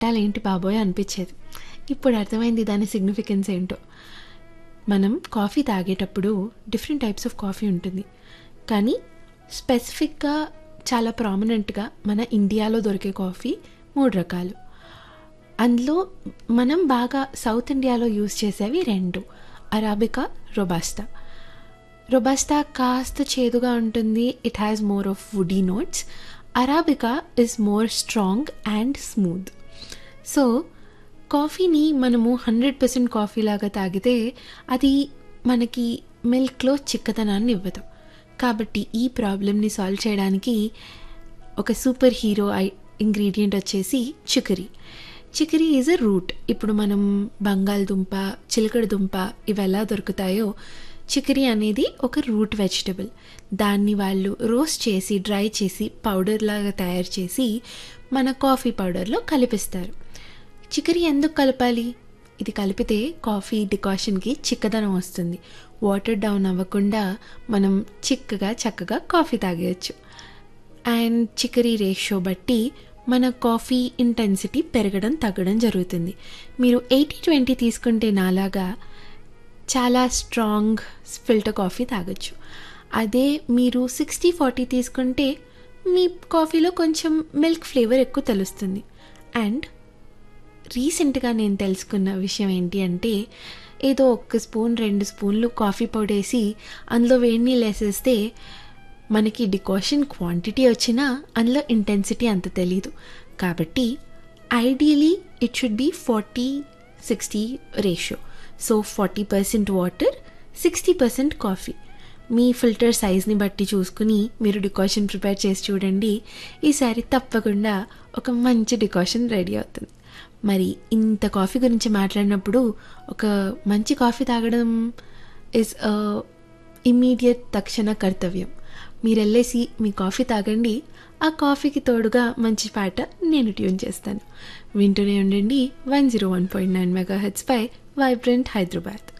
పెట్టాలేంటి బాబోయ్ అనిపించేది ఇప్పుడు అర్థమైంది దాని సిగ్నిఫికెన్స్ ఏంటో మనం కాఫీ తాగేటప్పుడు డిఫరెంట్ టైప్స్ ఆఫ్ కాఫీ ఉంటుంది కానీ స్పెసిఫిక్గా చాలా ప్రామినెంట్గా మన ఇండియాలో దొరికే కాఫీ మూడు రకాలు అందులో మనం బాగా సౌత్ ఇండియాలో యూజ్ చేసేవి రెండు అరాబికా రొబాస్టా రొబాస్టా కాస్త చేదుగా ఉంటుంది it has more of woody notes arabica is more strong and smooth so కాఫీని మనము హండ్రెడ్ పర్సెంట్ కాఫీ లాగా తాగితే అది మనకి మిల్క్లో చిక్కదనాన్ని ఇవ్వదు కాబట్టి ఈ ప్రాబ్లమ్ని సాల్వ్ చేయడానికి ఒక సూపర్ హీరో ఐ ఇంగ్రీడియంట్ వచ్చేసి chicory chicory is a root ఇప్పుడు మనం బంగాళదుంప చిలకడ దుంప ఇవి ఎలా దొరుకుతాయో చికరీ అనేది ఒక రూట్ వెజిటబుల్ దాన్ని వాళ్ళు రోస్ట్ చేసి డ్రై చేసి పౌడర్ లాగా తయారు చేసి మన కాఫీ పౌడర్లో కలిపిస్తారు చికరీ ఎందుకు కలపాలి ఇది కలిపితే కాఫీ డికాషన్కి చిక్కదనం వస్తుంది వాటర్ డౌన్ అవ్వకుండా మనం చిక్కగా చక్కగా కాఫీ తాగేయచ్చు అండ్ చికరీ రేషియో బట్టి మన కాఫీ ఇంటెన్సిటీ పెరగడం తగ్గడం జరుగుతుంది మీరు ఎయిటీ ట్వంటీ తీసుకుంటే నాలాగా చాలా స్ట్రాంగ్ ఫిల్టర్ కాఫీ తాగొచ్చు అదే మీరు సిక్స్టీ ఫార్టీ తీసుకుంటే మీ కాఫీలో కొంచెం మిల్క్ ఫ్లేవర్ ఎక్కువ తెలుస్తుంది అండ్ రీసెంట్గా నేను తెలుసుకున్న విషయం ఏంటి అంటే ఏదో ఒక్క స్పూన్ రెండు స్పూన్లు కాఫీ పౌడర్ వేసి అందులో వేడి నీళ్ళు వేసేస్తే మనకి డికాషన్ క్వాంటిటీ వచ్చినా అందులో ఇంటెన్సిటీ అంత తెలీదు కాబట్టి ideally it should be forty sixty ratio so forty percent water sixty percent coffee మీ ఫిల్టర్ సైజ్ని బట్టి చూసుకుని మీరు డికాషన్ ప్రిపేర్ చేసి చూడండి ఈసారి తప్పకుండా ఒక మంచి డికాషన్ రెడీ అవుతుంది మరి ఇంత కాఫీ గురించి మాట్లాడినప్పుడు ఒక మంచి కాఫీ తాగడం ఇస్ ఇమ్మీడియట్ తక్షణ కర్తవ్యం మీరు వెళ్ళేసి మీ కాఫీ తాగండి ఆ కాఫీకి తోడుగా మంచి పాట నేను ట్యూన్ చేస్తాను వింటూనే ఉండండి one zero one point nine mega H పై వైబ్రెంట్ హైదరాబాద్